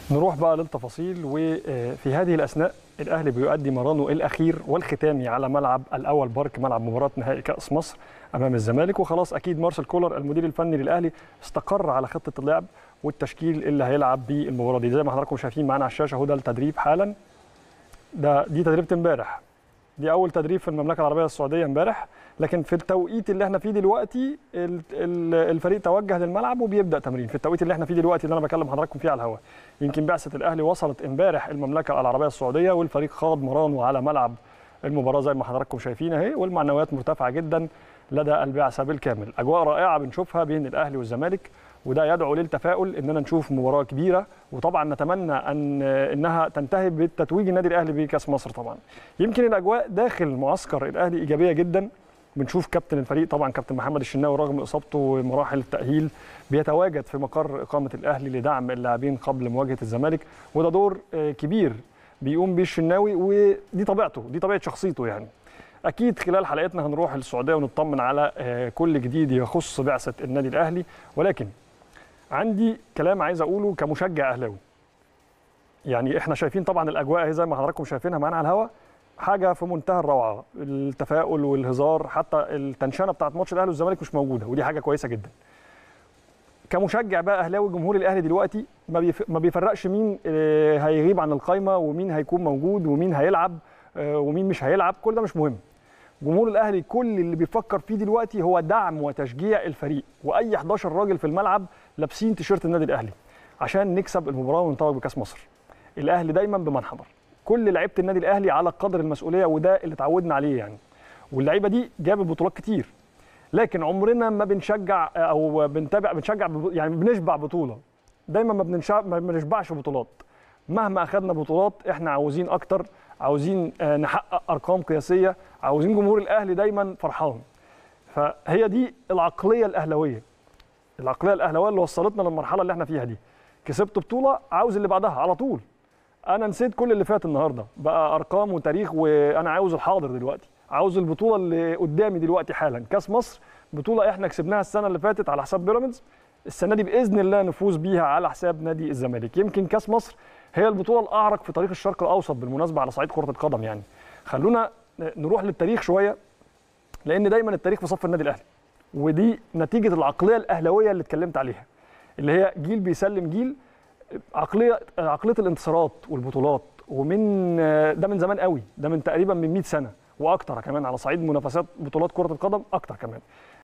نروح بقى للتفاصيل وفي هذه الاثناء الاهلي بيؤدي مرانه الاخير والختامي على ملعب الاول بارك ملعب مباراه نهائي كاس مصر امام الزمالك وخلاص اكيد مارسيل كولر المدير الفني للاهلي استقر على خطه اللعب والتشكيل اللي هيلعب بيه المباراه دي زي ما حضراتكم شايفين معانا على الشاشه هو ده التدريب حالا ده دي تدريبه امبارح دي اول تدريب في المملكه العربيه السعوديه امبارح لكن في التوقيت اللي احنا فيه دلوقتي ال- ال- الفريق توجه للملعب وبيبدا تمرين في التوقيت اللي احنا فيه دلوقتي اللي انا بكلم حضراتكم فيه على الهواء يمكن بعثه الاهلي وصلت امبارح المملكه العربيه السعوديه والفريق خاض مرانه على ملعب المباراه زي ما حضراتكم شايفين اهي والمعنويات مرتفعه جدا لدى البعثه بالكامل اجواء رائعه بنشوفها بين الاهلي والزمالك وده يدعو للتفاؤل اننا نشوف مباراه كبيره وطبعا نتمنى ان انها تنتهي بالتتويج النادي الاهلي بكاس مصر طبعا يمكن الاجواء داخل معسكر الاهلي ايجابيه جدا بنشوف كابتن الفريق طبعا كابتن محمد الشناوي رغم اصابته ومراحل التاهيل بيتواجد في مقر اقامه الاهلي لدعم اللاعبين قبل مواجهه الزمالك وده دور آه، كبير بيقوم بيه الشناوي ودي طبيعته دي طبيعه شخصيته يعني اكيد خلال حلقتنا هنروح السعوديه ونطمن على آه، كل جديد يخص بعثه النادي الاهلي ولكن عندي كلام عايز اقوله كمشجع اهلاوي يعني احنا شايفين طبعا الاجواء اهي زي ما حضراتكم شايفينها معانا على الهواء حاجه في منتهى الروعه التفاؤل والهزار حتى التنشنه بتاعت ماتش الاهلي والزمالك مش موجوده ودي حاجه كويسه جدا كمشجع بقى اهلاوي جمهور الاهلي دلوقتي ما بيف- ما بيفرقش مين آه، هيغيب عن القايمه ومين هيكون موجود ومين هيلعب آه، ومين مش هيلعب كل ده مش مهم جمهور الاهلي كل اللي بيفكر فيه دلوقتي هو دعم وتشجيع الفريق واي 11 راجل في الملعب لابسين تيشيرت النادي الاهلي عشان نكسب المباراه ونتوج بكاس مصر الاهلي دايما بمنحدر كل لعيبه النادي الاهلي على قدر المسؤوليه وده اللي اتعودنا عليه يعني واللعيبه دي جابت بطولات كتير لكن عمرنا ما بنشجع او بنتابع بنشجع بب- يعني بنشبع بطوله دايما ما بنشبع ما بنشبعش بطولات مهما اخذنا بطولات احنا عاوزين اكتر عاوزين آه، نحقق ارقام قياسيه عاوزين جمهور الاهلي دايما فرحان فهي دي العقليه الاهلاويه العقليه الاهلاويه اللي وصلتنا للمرحله اللي احنا فيها دي كسبت بطوله عاوز اللي بعدها على طول انا نسيت كل اللي فات النهارده بقى ارقام وتاريخ وانا عاوز الحاضر دلوقتي عاوز البطوله اللي قدامي دلوقتي حالا كاس مصر بطوله احنا كسبناها السنه اللي فاتت على حساب بيراميدز السنه دي باذن الله نفوز بيها على حساب نادي الزمالك يمكن كاس مصر هي البطوله الاعرق في تاريخ الشرق الاوسط بالمناسبه على صعيد كره القدم يعني خلونا نروح للتاريخ شويه لان دايما التاريخ في صف النادي الاهلي ودي نتيجه العقليه الاهلاويه اللي اتكلمت عليها اللي هي جيل بيسلم جيل عقليه عقليه الانتصارات والبطولات ومن ده من زمان قوي ده من تقريبا من 100 سنه واكتر كمان على صعيد منافسات بطولات كره القدم اكتر كمان